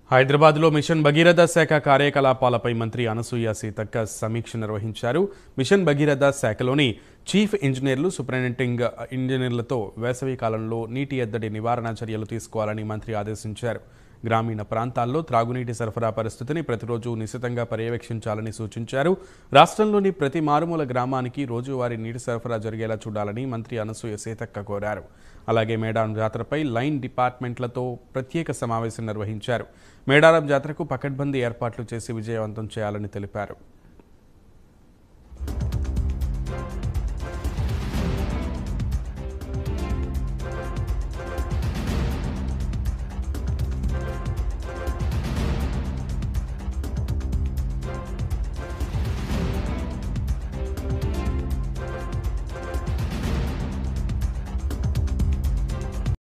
హైదరాబాద్లో మిషన్ భగీరథ శాఖ కార్యకలాపాలపై మంత్రి అనసూయ సీతక్క సమీక్ష నిర్వహించారు మిషన్ భగీరథ శాఖలోని చీఫ్ ఇంజనీర్లు సూపరింటెండింగ్ ఇంజనీర్లతో వేసవి కాలంలో నీటి ఎద్దడి నివారణ చర్యలు తీసుకోవాలని మంత్రి ఆదేశించారు గ్రామీణ ప్రాంతాల్లో త్రాగునీటి సరఫరా పరిస్థితిని ప్రతిరోజు నిశితంగా పర్యవేక్షించాలని సూచించారు రాష్ట్రంలోని ప్రతి మారుమూల గ్రామానికి రోజువారీ నీటి సరఫరా జరిగేలా చూడాలని మంత్రి అనసూయ సీతక్క కోరారు అలాగే మేడారం జాతరపై లైన్ డిపార్ట్మెంట్లతో ప్రత్యేక సమావేశం నిర్వహించారు మేడారం జాతరకు పకడ్బందీ ఏర్పాట్లు చేసి విజయవంతం చేయాలని తెలిపారు